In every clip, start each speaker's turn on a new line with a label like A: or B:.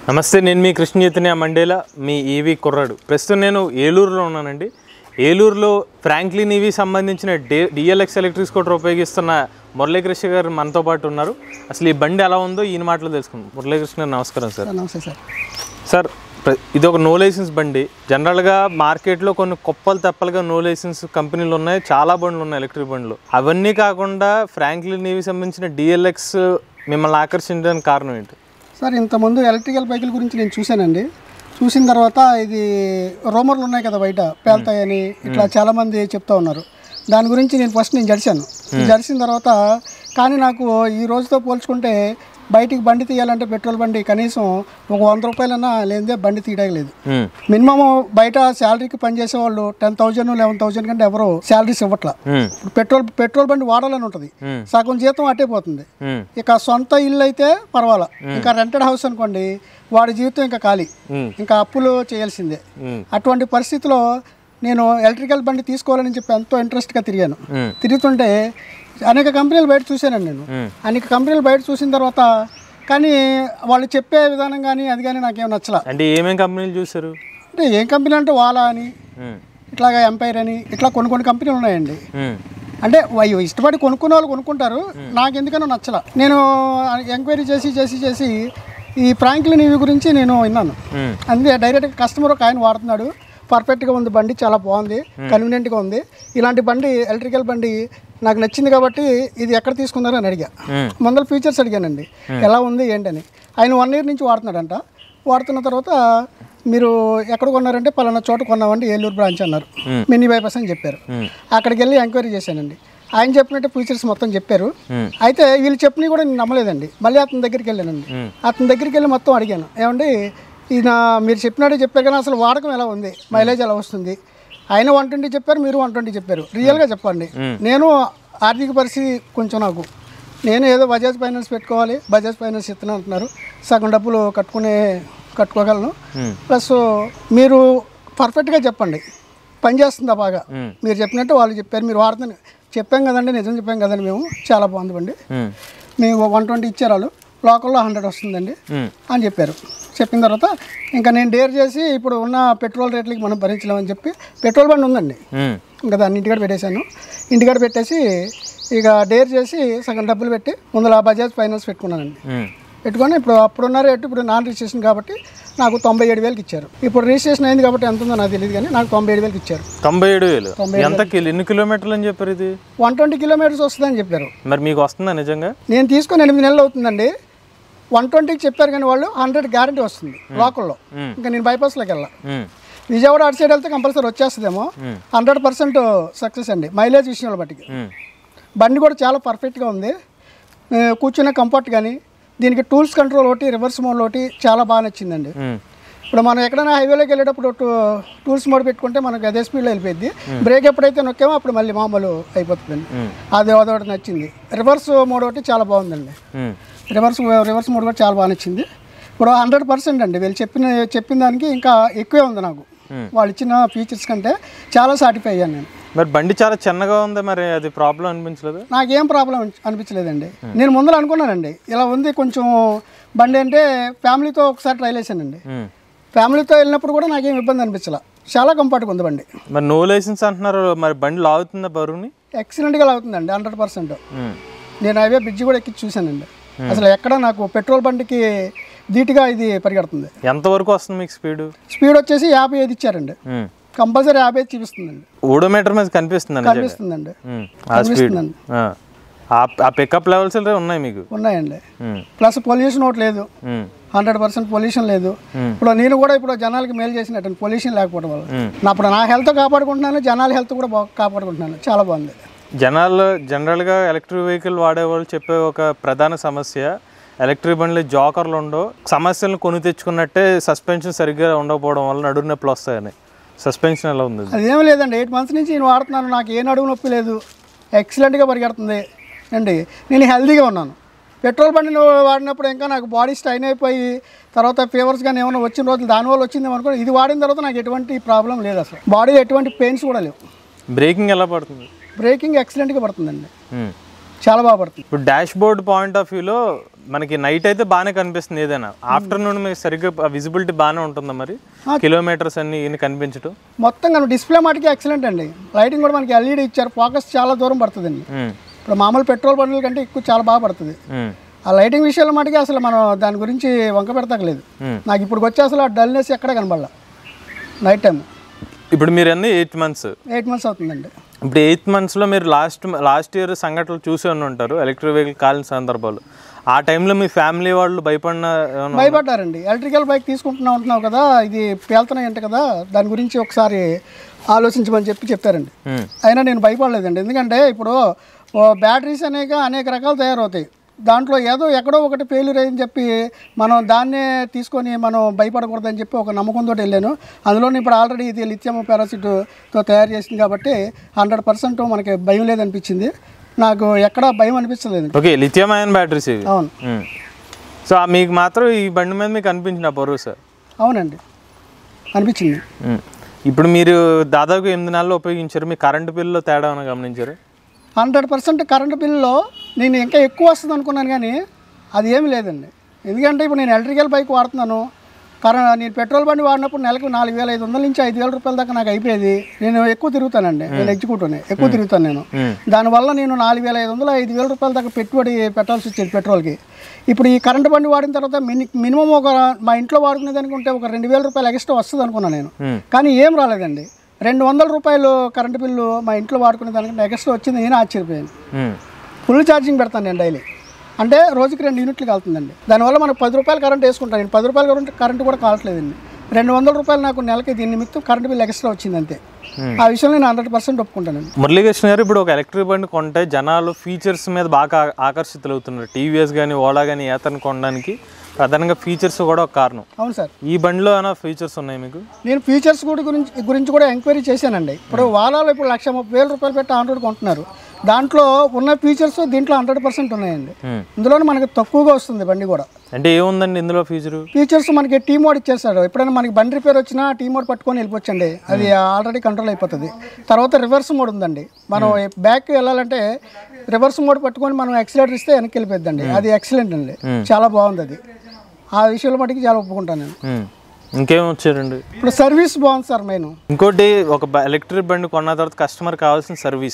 A: నమస్తే నేను మీ కృష్ణ చైతన్య మండేలా మీ ఈవీ కుర్రాడు ప్రస్తుతం నేను ఏలూరులో ఉన్నానండి ఏలూరులో ఫ్రాంక్లిన్ ఈవీ సంబంధించిన డే డిఎల్ఎక్స్ ఎలక్ట్రిక్ స్కూటర్ ఉపయోగిస్తున్న మురళీకృష్ణ గారు మనతో పాటు ఉన్నారు అసలు ఈ బండి ఎలా ఉందో ఈయన మాటలు తెలుసుకుందాం మురళీకృష్ణ గారు నమస్కారం సార్
B: సార్ నమస్తే సార్
A: సార్ ప్ర- ఇది ఒక నో లైసెన్స్ బండి జనరల్గా మార్కెట్లో కొన్ని కుప్పలు తెప్పలుగా నో లైసెన్స్ కంపెనీలు ఉన్నాయి చాలా బండ్లు ఉన్నాయి ఎలక్ట్రిక్ బండ్లు అవన్నీ కాకుండా ఫ్రాంక్లిన్ ఈవీ సంబంధించిన డిఎల్ఎక్స్ మిమ్మల్ని ఆకర్షించడానికి కారణం ఏంటి
B: సార్ ఇంతకుముందు ఎలక్ట్రికల్ బైకుల గురించి నేను చూశానండి చూసిన తర్వాత ఇది రోమర్లు ఉన్నాయి కదా బయట పేలుతాయని ఇట్లా చాలామంది చెప్తా ఉన్నారు దాని గురించి నేను ఫస్ట్ నేను జడిశాను జడిసిన తర్వాత కానీ నాకు ఈ రోజుతో పోల్చుకుంటే బయటికి బండి తీయాలంటే పెట్రోల్ బండి కనీసం ఒక వంద రూపాయలన్నా లేదే బండి తీయడం లేదు
A: మ్మ్.
B: మినిమం బయట శాలరీకి పనిచేసే వాళ్ళు టెన్ థౌజండ్ లెవెన్ థౌజండ్ కంటే ఎవరు శాలరీస్ ఇవ్వట్లా
A: మ్మ్.
B: ఇప్పుడు పెట్రోల్ పెట్రోల్ బండి వాడాలని ఉంటుంది
A: మ్మ్.
B: సగం జీతం అట్టే పోతుంది
A: మ్మ్.
B: ఇక సొంత ఇల్లు అయితే పర్వాలా ఇంకా రెంటెడ్ హౌస్ అనుకోండి వాడి జీవితం ఇంకా ఖాళీ
A: మ్మ్.
B: ఇంకా అప్పులు చేయాల్సిందే
A: మ్మ్.
B: అటువంటి పరిస్థితిలో నేను ఎలక్ట్రికల్ బండి తీసుకోవాలని చెప్పి ఎంతో ఇంట్రెస్ట్గా తిరిగాను
A: మ్మ్.
B: తిరుగుతుంటే అనేక కంపెనీలు బయట చూశానండి నేను
A: మ్మ్.
B: అనేక కంపెనీలు బయట చూసిన తర్వాత కానీ వాళ్ళు చెప్పే విధానం కానీ అది కానీ నాకేం నచ్చలా
A: అంటే ఏమేం కంపెనీలు చూసారు
B: అంటే ఏం కంపెనీ అంటే వాలా అని
A: మ్మ్.
B: ఇట్లాగా ఎంపైర్ అని ఇట్లా కొన్ని కొన్ని కంపెనీలు ఉన్నాయండి
A: మ్మ్.
B: అంటే అవి ఇష్టపడి కొనుక్కునే వాళ్ళు కొనుక్కుంటారు నాకు ఎందుకనో నచ్చల నేను ఎంక్వైరీ చేసి చేసి చేసి ఈ ఫ్రాంక్లిన్ ఇవి గురించి నేను విన్నాను
A: మ్మ్.
B: అంతే డైరెక్ట్గా కస్టమర్ ఒక ఆయన వాడుతున్నాడు పర్ఫెక్ట్గా ఉంది బండి చాలా బాగుంది కన్వీనియంట్గా ఉంది ఇలాంటి బండి ఎలక్ట్రికల్ బండి నాకు నచ్చింది కాబట్టి ఇది ఎక్కడ తీసుకున్నారో అని అడిగా
A: మ్మ్.
B: ముందర ఫీచర్స్ అడిగానండి ఎలా ఉంది ఏంటని ఆయన వన్ ఇయర్ నుంచి వాడుతున్నాడంట వాడుతున్న తర్వాత మీరు ఎక్కడ కొన్నారంటే పలానా చోట కొన్నామండి ఏలూరు బ్రాంచ్ అన్నారు మినీ బైపాస్ అని చెప్పారు
A: మ్మ్.
B: అక్కడికి వెళ్ళి ఎంక్వైరీ చేశానండి ఆయన చెప్పినట్టు ఫీచర్స్ మొత్తం చెప్పారు
A: మ్మ్.
B: అయితే వీళ్ళు చెప్పినవి కూడా నేను నమ్మలేదండి మళ్ళీ అతని దగ్గరికి వెళ్ళానండి
A: మ్మ్.
B: అతని దగ్గరికి వెళ్ళి మొత్తం అడిగాను ఏమండి ఈయన మీరు చెప్పినట్టు చెప్పారు కానీ అసలు వాడకం ఎలా ఉంది మైలేజ్ ఎలా వస్తుంది ఆయన వన్ ట్వంటీ చెప్పారు మీరు వన్ ట్వంటీ చెప్పారు రియల్గా చెప్పండి నేను ఆర్థిక పరిస్థితి కొంచెం నాకు నేను ఏదో బజాజ్ ఫైనాన్స్ పెట్టుకోవాలి బజాజ్ ఫైనాన్స్ ఇస్తున్నాను అంటున్నారు సగం డబ్బులు కట్టుకునే కట్టుకోగలను
A: మ్మ్.
B: ప్లస్ మీరు పర్ఫెక్ట్గా చెప్పండి పని చేస్తుందా బాగా
A: మ్మ్.
B: మీరు చెప్పినట్టు వాళ్ళు చెప్పారు మీరు వాడుతున్న చెప్పాం కదండి నిజం చెప్పాం కదండి మేము చాలా బాగుంది బండి
A: మ్మ్.
B: మేము వన్ ట్వంటీ ఇచ్చారు వాళ్ళు లోకల్లో హండ్రెడ్ వస్తుందండి
A: మ్మ్.
B: అని చెప్పారు చెప్పిన తర్వాత ఇంకా నేను డేర్ చేసి ఇప్పుడు ఉన్న పెట్రోల్ రేట్లకి మనం భరించలేమని చెప్పి పెట్రోల్ బండి ఉందండి
A: మ్మ్.
B: ఇంకా దాన్ని ఇంటికాడ పెట్టేశాను ఇంటికాడ పెట్టేసి ఇక డేర్ చేసి సగం డబ్బులు పెట్టి ముందర బజాజ్ ఫైనాన్స్ పెట్టుకున్నానండి
A: మ్మ్.
B: పెట్టుకొని ఇప్పుడు అప్పుడున్న రేటు ఇప్పుడు నాన్ రిజిస్ట్రేషన్ కాబట్టి నాకు తొంభై ఏడు వేలకి ఇచ్చారు ఇప్పుడు రిజిస్ట్రేషన్ అయింది కాబట్టి ఎంత ఉందో నాకు తెలియదు కానీ నాకు తొంభై ఏడు వేలకి ఇచ్చారు
A: తొంభై ఏడు వేలు ఎంత కిలో ఎన్ని కిలోమీటర్లు అని చెప్పారు ఇది
B: వన్ ట్వంటీ కిలోమీటర్స్ వస్తుందని చెప్పారు
A: మరి మీకు వస్తుందా నిజంగా
B: నేను తీసుకొని ఎనిమిది నెలలు అవుతుందండి వన్ ట్వంటీకి చెప్పారు కానీ వాళ్ళు హండ్రెడ్ గ్యారంటీ వస్తుంది లోకల్లో ఇంకా నేను బైపాస్లోకి వెళ్ళా
A: మ్మ్.
B: విజయవాడ అటు సైడ్ వెళ్తే కంపల్సరీ వచ్చేస్తుందేమో హండ్రెడ్ పర్సెంట్ సక్సెస్ అండి మైలేజ్ విషయంలో బట్టి
A: మ్మ్.
B: బండి కూడా చాలా పర్ఫెక్ట్గా ఉంది ఏ, కూర్చునే కంఫర్ట్ కానీ దీనికి టూల్స్ కంట్రోల్ ఒకటి రివర్స్ మోడ్ ఒకటి చాలా బాగా నచ్చిందండి
A: మ్మ్.
B: ఇప్పుడు మనం ఎక్కడైనా హైవేలోకి వెళ్ళేటప్పుడు టూ టూల్స్ మోడ్ పెట్టుకుంటే మనకు అదే స్పీడ్లో వెళ్ళిపోయింది బ్రేక్ ఎప్పుడైతే నొక్కామో అప్పుడు మళ్ళీ మామూలు అయిపోతుందండి
A: మ్మ్.
B: అది అదొకటి నచ్చింది రివర్స్ మోడ్ ఒకటి చాలా బాగుందండి
A: మ్మ్.
B: రివర్స్ రివర్స్ మోడ్ కూడా చాలా బాగా నచ్చింది ఇప్పుడు హండ్రెడ్ పర్సెంట్ అండి వీళ్ళు చెప్పిన చెప్పిన దానికి ఇంకా ఎక్కువే ఉంది నాకు వాళ్ళు ఇచ్చిన ఫీచర్స్ కంటే చాలా సాటిఫై అయ్యాను నేను
A: మరి బండి చాలా చిన్నగా ఉంది మరి అది ప్రాబ్లం అనిపించలేదు
B: నాకేం ప్రాబ్లం అనిపించలేదండి నేను ముందర అనుకున్నానండి ఇలా ఉంది కొంచెం బండి అంటే ఫ్యామిలీతో ఒకసారి ట్రైల్ వేసానండి
A: మ్మ్.
B: ఫ్యామిలీతో వెళ్ళినప్పుడు కూడా నాకేం ఇబ్బంది అనిపించలే చాలా కంఫర్ట్గా ఉంది బండి
A: మరి నో లైసెన్స్ అంటున్నారు మరి బండి లాగుతుందా బరువుని
B: ఎక్సలెంట్గా అవుతుందండి హండ్రెడ్ పర్సెంట్
A: మ్మ్.
B: నేను హైవే బ్రిడ్జ్ కూడా ఎక్కి చూశానండి అసలు ఎక్కడ నాకు పెట్రోల్ బండికి ధీటుగా ఇది పరిగెడుతుంది
A: ఎంతవరకు వస్తుంది మీకు స్పీడ్
B: స్పీడ్ వచ్చేసి యాభై ఐదు ఇచ్చారండి కంపల్సరీ యాభై ఐదు చూపిస్తుందండి
A: ఓడోమీటర్ మీద కనిపిస్తుంది నిజంగా
B: కనిపిస్తుందండి
A: మ్మ్. ఆ స్పీడ్
B: కనిపిస్తుందండి
A: ఆ పికప్ లెవెల్స్ ఉన్నాయి మీకు
B: ఉన్నాయండి
A: మ్మ్.
B: ప్లస్ పొల్యూషన్ ఒకటి లేదు
A: మ్మ్.
B: హండ్రెడ్ పర్సెంట్ పొల్యూషన్ లేదు
A: మ్మ్.
B: ఇప్పుడు నేను కూడా ఇప్పుడు జనాలకి మేలు చేసినట్టు పొల్యూషన్ లేకపోవడం వల్ల
A: మ్మ్.
B: నా ఇప్పుడు నా హెల్త్ కాపాడుకుంటున్నాను జనాల హెల్త్ కూడా బాగా కాపాడుకుంటున్నాను చాలా బాగుంది
A: జనాలు జనరల్గా ఎలక్ట్రిక్ వెహికల్ వాడేవాళ్ళు చెప్పే ఒక ప్రధాన సమస్య ఎలక్ట్రిక్ బండ్లు జోకర్లు ఉండవు సమస్యలను కొని తెచ్చుకున్నట్టే సస్పెన్షన్ సరిగ్గా ఉండకపోవడం వల్ల నడురు నొప్పులు వస్తాయని సస్పెన్షన్ ఎలా ఉంది
B: అదేం లేదండి ఎయిట్ మంత్స్ నుంచి నేను వాడుతున్నాను నాకు ఏ నడుము నొప్పి లేదు ఎక్సలెంట్గా పరిగెడుతుంది అండి నేను హెల్తీగా ఉన్నాను పెట్రోల్ బండిని వాడినప్పుడు ఇంకా నాకు బాడీ స్టైన్ అయిపోయి తర్వాత ఫీవర్స్ కానీ ఏమైనా వచ్చిన రోజులు దానివల్ల వచ్చిందేమో అనుకో ఇది వాడిన తర్వాత నాకు ఎటువంటి ప్రాబ్లం లేదు అసలు బాడీలో ఎటువంటి పెయిన్స్ కూడా లేవు
A: బ్రేకింగ్ ఎలా పడుతుంది
B: బ్రేకింగ్ ఎక్సలెంట్గా పడుతుందండి
A: మ్మ్.
B: చాలా బాగా పడుతుంది
A: ఇప్పుడు డాష్ బోర్డ్ పాయింట్ ఆఫ్ వ్యూలో మనకి నైట్ అయితే బాగానే కనిపిస్తుంది ఏదైనా ఆఫ్టర్నూన్ మీకు సరిగ్గా విజిబిలిటీ బాగానే ఉంటుందా మరి కిలోమీటర్స్ అన్ని ఇన్ని కనిపించడం
B: మొత్తం కానీ డిస్ప్లే మటుకి ఎక్సలెంట్ అండి లైటింగ్ కూడా మనకి ఎల్ఈడి ఇచ్చారు ఫోకస్ చాలా దూరం పడుతుందండి
A: ఉమ్,
B: ఇప్పుడు మామూలు పెట్రోల్ బండ్ల కంటే ఎక్కువ చాలా బాగా పడుతుంది
A: ఉమ్,
B: ఆ లైటింగ్ విషయంలో మటుకి అసలు మనం దాని గురించి వంక పెడతలేదు
A: Hmm.
B: నాకు ఇప్పుడు వచ్చి అసలు ఆ డల్నెస్ ఎక్కడ కనబడలా నైట్ టైం
A: ఇప్పుడు మీరు అన్ని ఎయిట్ మంత్స్
B: ఎయిట్ మంత్స్ అవుతుందండి
A: ఇప్పుడు ఎయిత్ మంత్స్లో మీరు లాస్ట్ లాస్ట్ ఇయర్ సంఘటనలు చూసి ఉండి ఉంటారు ఎలక్ట్రిక్ వెహికల్ కాలిన సందర్భాలు ఆ టైంలో మీ ఫ్యామిలీ వాళ్ళు భయపడిన ఏమన్నా-
B: భయపడ్డారండి ఎలక్ట్రికల్ బైక్ తీసుకుంటున్నా ఉంటున్నావు కదా ఇది పేలుతున్నాయంట కదా దాని గురించి ఒకసారి ఆలోచించమని చెప్పి చెప్పారండి
A: ఉమ్,
B: అయినా నేను భయపడలేదండి ఎందుకంటే ఇప్పుడు ఓ బ్యాటరీస్ అనేక అనేక రకాలు తయారవుతాయి దాంట్లో ఏదో ఎక్కడో ఒకటి ఫెయిల్యూర్ అయ్యని చెప్పి మనం దాన్నే తీసుకొని మనం భయపడకూడదని చెప్పి ఒక నమ్మకంతో వెళ్ళాను అందులో ఇప్పుడు ఆల్రెడీ ఇది లిథియం పారాసిట్తో తయారు చేసింది కాబట్టి హండ్రెడ్ పర్సెంట్ మనకి భయం లేదనిపించింది నాకు ఎక్కడ భయం అనిపించలేదు
A: ఓకే లిథియం అయన్ బ్యాటరీస్ ఇవి
B: అవును
A: ఉమ్. సో ఆ మీకు మాత్రం ఈ బండి మీద మీకు అనిపించిన భరోసా
B: అవునండి అనిపించింది
A: ఉమ్. ఇప్పుడు మీరు దాదాపు ఎనిమిది నెలలు ఉపయోగించారు మీ కరెంటు బిల్లులో తేడా ఏమైనా గమనించారు
B: హండ్రెడ్ పర్సెంట్ కరెంటు బిల్లులో నేను ఇంకా ఎక్కువ వస్తుంది అనుకున్నాను కానీ అది ఏమీ లేదండి ఎందుకంటే ఇప్పుడు నేను ఎలక్ట్రికల్ బైక్ వాడుతున్నాను కరెంట్ నేను పెట్రోల్ బండి వాడినప్పుడు నెలకు నాలుగు వేల ఐదు వందల నుంచి ఐదు వేల రూపాయల దాకా నాకు అయిపోయేది నేను ఎక్కువ తిరుగుతానండి నేను ఎగ్జిక్యూటివ్ని ఎక్కువ తిరుగుతాను నేను
A: మ్మ్.
B: దానివల్ల నేను నాలుగు వేల ఐదు వందలు ఐదు వేల రూపాయల దాకా పెట్టుబడి పెట్టాల్సి వచ్చేది పెట్రోల్కి ఇప్పుడు ఈ కరెంటు బండి వాడిన తర్వాత మిని మినిమం ఒక మా ఇంట్లో వాడుకునే దానికి ఉంటే ఒక రెండు వేల రూపాయలు ఎక్స్ట్రా వస్తుంది అనుకున్నాను నేను
A: ఉమ్.
B: కానీ ఏం రాలేదండి రెండు వందల రూపాయలు కరెంటు బిల్లు మా ఇంట్లో వాడుకునే దానికి ఎక్స్ట్రా వచ్చింది నేను ఆశ్చర్యపోయాను
A: ఉమ్.
B: ఫుల్ ఛార్జింగ్ పెడతాను నేను డైలీ అంటే రోజుకి రెండు యూనిట్లు కాలుతుందండి దానివల్ల మనకు పది రూపాయలు కరెంట్ వేసుకుంటాను నేను పది రూపాయలు కరెంట్ కరెంట్ కూడా కావట్లేదండి రెండు వందల రూపాయలు నాకు నెలకి దీని నిమిత్తం కరెంట్ బిల్ ఎక్స్ట్రా వచ్చింది అంతే ఆ విషయంలో నేను హండ్రెడ్ పర్సెంట్ ఒప్పుకుంటానండి
A: మురళీకృష్ణ గారు ఇప్పుడు ఒక ఎలక్ట్రిక్ బండి కొంటే జనాలు ఫీచర్స్ మీద బాగా ఆ- ఆకర్షితులు అవుతున్నారు టీవీఎస్ కానీ ఓలా కానీ ఏతను కొనడానికి ప్రధానంగా ఫీచర్స్ కూడా ఒక కారణం
B: అవును సార్
A: ఈ బండిలో ఏమైనా ఫీచర్స్ ఉన్నాయి మీకు
B: నేను ఫీచర్స్ కూడా గురించి గురించి కూడా ఎంక్వైరీ చేశానండి ఇప్పుడు వాలాలో ఇప్పుడు లక్ష ముప్పై వేల రూపాయలు పెట్టి ఆండ్రాయిడ్ కొంటున్నారు దాంట్లో ఉన్న ఫీచర్స్ దీంట్లో హండ్రెడ్ పర్సెంట్ ఉన్నాయండి
A: ఉమ్.
B: ఇందులో మనకి తక్కువగా వస్తుంది బండి కూడా
A: అంటే ఏముందండి ఇందులో ఫీచరు
B: ఫీచర్స్ మనకి టీ మోడ్ ఇచ్చేస్తాడు ఎప్పుడైనా మనకి బండి రిపేర్ వచ్చినా టీ మోడ్ పట్టుకొని వెళ్ళిపోవచ్చండి అది ఆల్రెడీ కంట్రోల్ అయిపోతుంది తర్వాత రివర్స్ మోడ్ ఉందండి మనం బ్యాక్ వెళ్ళాలంటే రివర్స్ మోడ్ పట్టుకొని మనం ఎక్సిలేటర్ ఇస్తే వెనక్కి వెళ్ళిపోద్దండి అది ఎక్సలెంట్ అండి చాలా బాగుంది అది ఆ విషయంలో మటుకు చాలా ఒప్పుకుంటాను నేను
A: ఉమ్. ఇంకేం వచ్చారండి
B: ఇప్పుడు సర్వీస్ బాగుంది సార్ మెయిన్
A: ఇంకోటి ఒక బ- ఎలక్ట్రిక్ బండి కొన్న తర్వాత కస్టమర్ కావాల్సిన సర్వీస్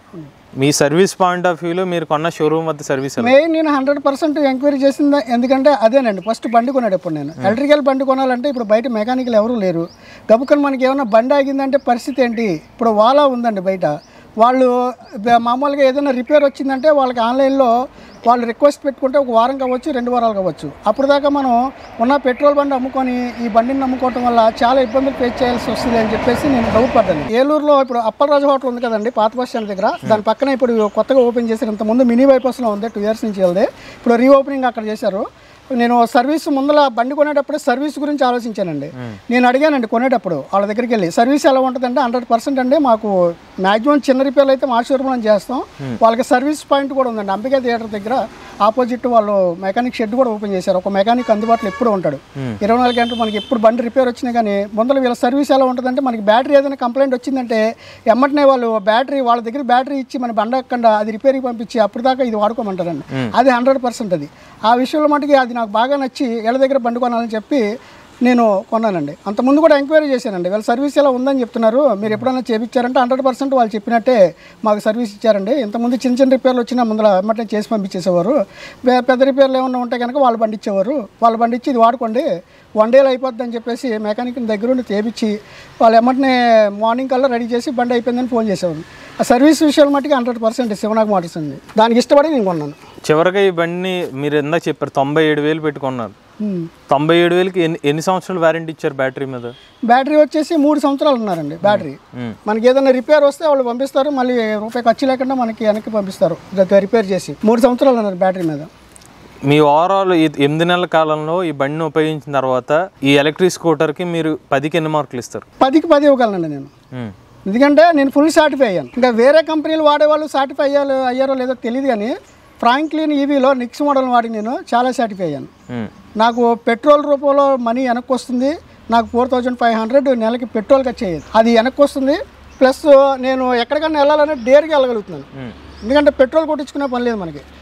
A: మీ సర్వీస్ పాయింట్ ఆఫ్ వ్యూలో మీరు కొన్న షోరూమ్ వద్ద సర్వీస్ ఎలా
B: మెయిన్ నేను హండ్రెడ్ పర్సెంట్ ఎంక్వైరీ చేసింది ఎందుకంటే అదేనండి ఫస్ట్ బండి కొనేటప్పుడు నేను ఎలక్ట్రికల్ బండి కొనాలంటే ఇప్పుడు బయట మెకానికల్ ఎవరు లేరు గబుక్కని మనకి ఏమైనా బండి ఆగిందంటే పరిస్థితి ఏంటి ఇప్పుడు వాలా ఉందండి బయట వాళ్ళు బ- మామూలుగా ఏదైనా రిపేర్ వచ్చిందంటే వాళ్ళకి ఆన్లైన్లో వాళ్ళు రిక్వెస్ట్ పెట్టుకుంటే ఒక వారం కావచ్చు రెండు వారాలు కావచ్చు అప్పుడు దాకా మనం ఉన్న పెట్రోల్ బండి అమ్ముకొని ఈ బండిని నమ్ముకోవటం వల్ల చాలా ఇబ్బందులు ఫేస్ చేయాల్సి వస్తుంది అని చెప్పేసి నేను డౌట్ పడ్డాను ఏలూరులో ఇప్పుడు అప్పలరాజు హోటల్ ఉంది కదండి పాత బస్ స్టాండ్ దగ్గర దాని పక్కన ఇప్పుడు కొత్తగా ఓపెన్ చేశారు ఇంతకుముందు మినీ బైపాస్లో ఉంది టూ ఇయర్స్ నుంచి వెళ్తే ఇప్పుడు రీఓపెనింగ్ అక్కడ చేశారు నేను సర్వీస్ ముందల బండి కొనేటప్పుడు సర్వీస్ గురించి ఆలోచించానండి నేను అడిగానండి కొనేటప్పుడు వాళ్ళ దగ్గరికి వెళ్ళి సర్వీస్ ఎలా ఉంటుందంటే హండ్రెడ్ పర్సెంట్ అండి మాకు మాక్సిమం చిన్న రిపేర్లు అయితే మా షోరూమ్లో చేస్తాం వాళ్ళకి సర్వీస్ పాయింట్ కూడా ఉందండి అంబికా థియేటర్ దగ్గర ఆపోజిట్ వాళ్ళు మెకానిక్ షెడ్ కూడా ఓపెన్ చేశారు ఒక మెకానిక్ అందుబాటులో ఎప్పుడు ఉంటాడు ఇరవై నాలుగు గంటలు మనకి ఎప్పుడు బండి రిపేర్ వచ్చినా కానీ ముందర వీళ్ళ సర్వీస్ ఎలా ఉంటుందంటే మనకి బ్యాటరీ ఏదైనా కంప్లైంట్ వచ్చిందంటే ఎమ్మటనే వాళ్ళు బ్యాటరీ వాళ్ళ దగ్గర బ్యాటరీ ఇచ్చి మన బండి ఎక్కకుండా అది రిపేర్కి పంపించి అప్పుడు దాకా ఇది వాడుకోమంటారండి అది హండ్రెడ్ పర్సెంట్ అది ఆ విషయంలో మటుకి అది నాకు బాగా నచ్చి వీళ్ళ దగ్గర బండి కొనాలని చెప్పి నేను కొన్నానండి అంతకుముందు కూడా ఎంక్వైరీ చేశానండి వీళ్ళ సర్వీస్ ఎలా ఉందని చెప్తున్నారు మీరు ఎప్పుడైనా చేపించారంటే హండ్రెడ్ పర్సెంట్ వాళ్ళు చెప్పినట్టే మాకు సర్వీస్ ఇచ్చారండి ఇంతకుముందు చిన్న చిన్న రిపేర్లు వచ్చినా ముందర వెంటనే చేసి పంపించేసేవారు పె- పెద్ద రిపేర్లు ఏమన్నా ఉంటే కనుక వాళ్ళు బండి ఇచ్చేవారు వాళ్ళు బండి ఇచ్చి ఇది వాడుకోండి వన్ డేలో అయిపోద్ది అని చెప్పేసి మెకానిక్ దగ్గర ఉండి చేపించి వాళ్ళు ఎమ్మటనే మార్నింగ్ కల్లా రెడీ చేసి బండి అయిపోయిందని ఫోన్ చేసేవారు ఆ సర్వీస్ విషయాలు మట్టుకు హండ్రెడ్ పర్సెంట్ శివనాగ్ మోటార్స్ ఉంది దానికి ఇష్టపడి నేను కొన్నాను
A: చివరిగా ఈ బండిని మీరు ఎందాక చెప్పారు తొంభై ఏడు వేలు పెట్టుకున్నారు
B: హ్మ్.
A: తొంభై ఏడు వేలకి ఎన్ని ఎన్ని సంవత్సరాలు వారంటీ ఇచ్చారు బ్యాటరీ మీద
B: బ్యాటరీ వచ్చేసి మూడు సంవత్సరాలు ఉన్నారండి బ్యాటరీ
A: మ్మ్.
B: మనకి ఏదైనా రిపేర్ వస్తే వాళ్ళు పంపిస్తారు మళ్ళీ రూపాయి ఖర్చు లేకుండా మనకి వెనక్కి పంపిస్తారు ఇది రిపేర్ చేసి మూడు సంవత్సరాలు ఉన్నారు బ్యాటరీ మీద
A: మీ ఓవరాల్ ఈ ఎనిమిది నెలల కాలంలో ఈ బండిని ఉపయోగించిన తర్వాత ఈ ఎలక్ట్రిక్ స్కూటర్కి మీరు పదికి ఎన్ని మార్కులు ఇస్తారు
B: పదికి పది ఇవ్వగలనండి నేను
A: ఉమ్.
B: ఎందుకంటే నేను ఫుల్ సాటిఫై అయ్యాను ఇంకా వేరే కంపెనీలు వాడేవాళ్ళు సాటిఫై అయ్యారు అయ్యారో లేదో తెలియదు కానీ ఫ్రాంక్లిన్ ఈవీలో నిక్స్ మోడల్ వాడి నేను చాలా సాటిఫై అయ్యాను
A: ఉమ్.
B: నాకు పెట్రోల్ రూపంలో మనీ వెనక్కి వస్తుంది నాకు ఫోర్ థౌజండ్ ఫైవ్ హండ్రెడ్ నెలకి పెట్రోల్కి వచ్చేది అది వెనక్కి వస్తుంది ప్లస్ నేను ఎక్కడికైనా వెళ్ళాలంటే డేర్గా వెళ్ళగలుగుతున్నాను
A: ఉమ్.
B: ఎందుకంటే పెట్రోల్ కొట్టించుకునే పని లేదు మనకి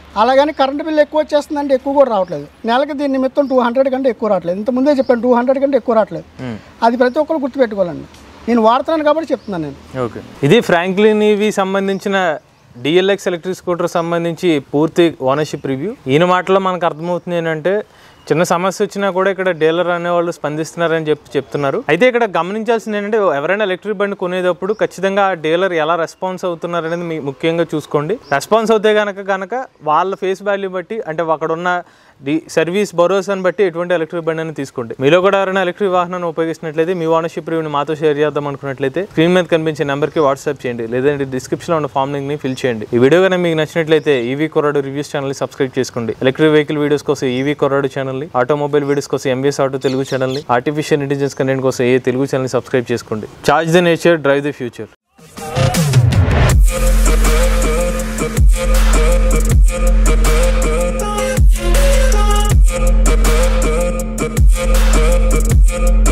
B: అలాగని కరెంట్ బిల్ ఎక్కువ వచ్చేస్తుందంటే ఎక్కువ కూడా రావట్లేదు నెలకి దీని నిమిత్తం టూ హండ్రెడ్ కంటే ఎక్కువ రావట్లేదు ఇంత ముందే చెప్పాను టూ హండ్రెడ్ కంటే ఎక్కువ రావట్లేదు అది ప్రతి ఒక్కరు గుర్తుపెట్టుకోవాలండి నేను వాడుతున్నాను కాబట్టి చెప్తున్నాను నేను
A: ఓకే ఇది ఫ్రాంక్లిన్ ఇవి సంబంధించిన డిఎల్ఎక్స్ ఎలక్ట్రిక్ స్కూటర్ సంబంధించి పూర్తి ఓనర్షిప్ రివ్యూ ఈయన మాటలో మనకు అర్థమవుతుంది ఏంటంటే చిన్న సమస్య వచ్చినా కూడా ఇక్కడ డీలర్ అనేవాళ్ళు స్పందిస్తున్నారని చెప్పి చెప్తున్నారు అయితే ఇక్కడ గమనించాల్సింది ఏంటంటే ఎవరైనా ఎలక్ట్రిక్ బండి కొనేటప్పుడు ఖచ్చితంగా ఆ డీలర్ ఎలా రెస్పాన్స్ అవుతున్నారు అనేది మీ ముఖ్యంగా చూసుకోండి రెస్పాన్స్ అవుతే కనుక కనుక వాళ్ళ ఫేస్ వాల్యూ బట్టి అంటే అక్కడ ఉన్న ది సర్వీస్ భరోసాను బట్టి ఎటువంటి ఎలక్ట్రిక్ బండి అని తీసుకోండి మీలో కూడా ఎవరైనా ఎలక్ట్రిక్ వాహనాన్ని ఉపయోగిస్తున్నట్లయితే మీ ఓనర్షిప్ రివ్యూని మాతో షేర్ చేద్దాం అనుకున్నట్లయితే స్క్రీన్ మీద కనిపించే నెంబర్కి వాట్సాప్ చేయండి లేదంటే డిస్క్రిప్షన్లో ఉన్న ఫామ్ లింక్ని ఫిల్ చేయండి ఈ వీడియో కనుక మీకు నచ్చినట్లయితే ఈవీ కొరాడు రివ్యూస్ ఛానల్ని సబ్స్క్రైబ్ చేసుకోండి ఎలక్ట్రిక్ వెహికల్ వీడియోస్ కోసం ఈవీ కొరాడు ఛానల్ని ఆటోమొబైల్ వీడియోస్ కోసం ఎంబీఎస్ ఆటో తెలుగు ఛానల్ని ఆర్టిఫిషియల్ ఇంటెలిజెన్స్ కంటెంట్ కోసం ఏ తెలుగు ఛానల్ని సబ్స్క్రైబ్ చేసుకోండి charge the nature drive the future
C: Thank you.